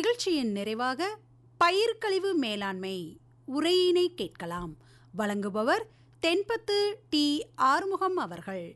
நிகழ்ச்சியின் நிறைவாக பயிர்க்கழிவு மேலாண்மை உரையினை கேட்கலாம் வழங்குபவர் தென்பத்து டி ஆறுமுகம் அவர்கள்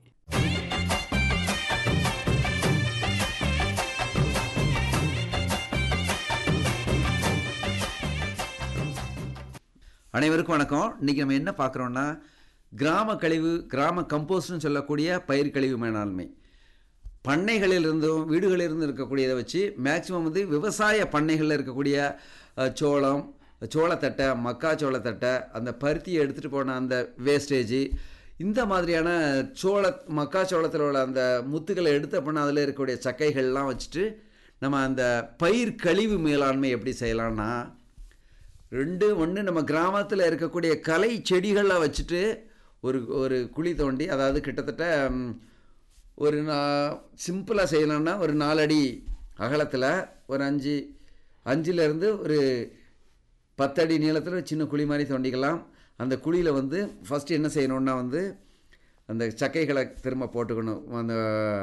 அனைவருக்கும் வணக்கம் இன்றைக்கி நம்ம என்ன பார்க்குறோன்னா கிராம கழிவு கிராம கம்போஸ்ட்னு சொல்லக்கூடிய பயிர் கழிவு மேலாண்மை பண்ணைகளில் இருந்தும் வீடுகளில் இருந்து இருக்கக்கூடியதை வச்சு மேக்சிமம் வந்து விவசாய பண்ணைகளில் இருக்கக்கூடிய அஹ், சோளம் சோளத்தட்டை மக்காச்சோளத்தட்டை அந்த பருத்தியை எடுத்துகிட்டு போன அந்த வேஸ்டேஜ் இந்த மாதிரியான சோள மக்காச்சோளத்தில் உள்ள அந்த முத்துக்களை எடுத்த பண்ண அதில் இருக்கக்கூடிய சக்கைகள்லாம் வச்சுட்டு நம்ம அந்த பயிர் கழிவு மேலாண்மை எப்படி செய்யலாம்னா ரெண்டு ஒன்று நம்ம கிராமத்தில் இருக்கக்கூடிய கலை செடிகளை வச்சுட்டு ஒரு ஒரு குழி தோண்டி அதாவது கிட்டத்தட்ட ம், ஒரு நான் சிம்பிளாக செய்யலாம்னா ஒரு நாலடி அகலத்தில் ஒரு அஞ்சு அஞ்சுலேருந்து ஒரு பத்தடி நீளத்தில் சின்ன குழி மாதிரி தோண்டிக்கலாம் அந்த குழியில் வந்து ஃபஸ்ட்டு என்ன செய்யணுன்னா வந்து அந்த சக்கைகளை திரும்ப போட்டுக்கணும் அந்த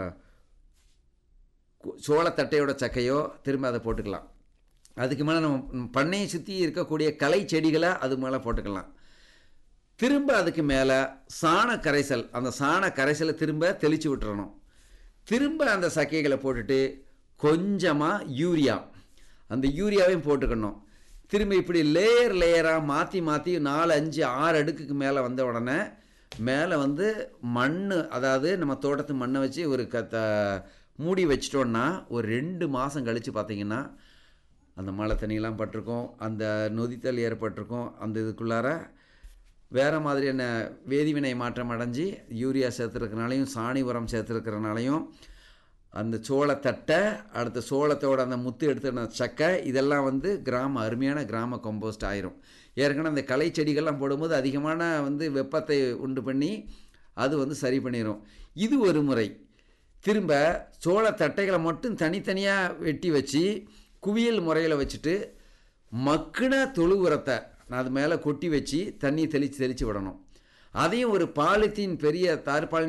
கு- சோளத்தட்டையோட சக்கையோ திரும்ப அதை போட்டுக்கலாம் அதுக்கு மேலே நம்ம பண்ணையை சுற்றி இருக்கக்கூடிய களை செடிகளை அது மேலே போட்டுக்கலாம் திரும்ப அதுக்கு மேலே சாண கரைசல் அந்த சாண கரைசலை திரும்ப தெளித்து விட்டுறணும் திரும்ப அந்த சக்கைகளை போட்டுட்டு கொஞ்சமாக யூரியா அந்த யூரியாவையும் போட்டுக்கணும் திரும்ப இப்படி லேயர் லேயராக மாற்றி மாற்றி நாலு அஞ்சு ஆறு அடுக்குக்கு மேலே வந்த உடனே மேலே வந்து மண் அதாவது நம்ம தோட்டத்து மண்ணை வச்சு ஒரு கத்த மூடி வச்சிட்டோன்னா ஒரு ரெண்டு மாதம் கழித்து பார்த்தீங்கன்னா அந்த மழை தண்ணியெல்லாம் பட்டிருக்கும் அந்த நொதித்தல் ஏற்பட்டிருக்கும் அந்த இதுக்குள்ளார வேறு மாதிரியான வேதிவினை மாற்றம் அடைஞ்சு யூரியா சேர்த்துருக்கனாலையும் சாணி உரம் சேர்த்துருக்கிறனாலையும் அந்த சோளத்தட்டை அடுத்த சோளத்தோட அந்த முத்து எடுத்துன சக்கை இதெல்லாம் வந்து கிராம அருமையான கிராம கம்போஸ்ட் ஆயிரும் ஏற்கனவே அந்த களை செடிகள்லாம் போடும்போது அதிகமான வந்து வெப்பத்தை உண்டு பண்ணி அது வந்து சரி பண்ணிடும் இது ஒரு முறை திரும்ப சோளத்தட்டைகளை மட்டும் தனித்தனியாக வெட்டி வச்சு குவியல் முறையில் வச்சுட்டு மக்கின தொழு உரத்தை நான் அது மேலே கொட்டி வச்சு தண்ணி தெளித்து தெளித்து விடணும் அதையும் ஒரு பாலித்தீன் பெரிய தார்பாலின்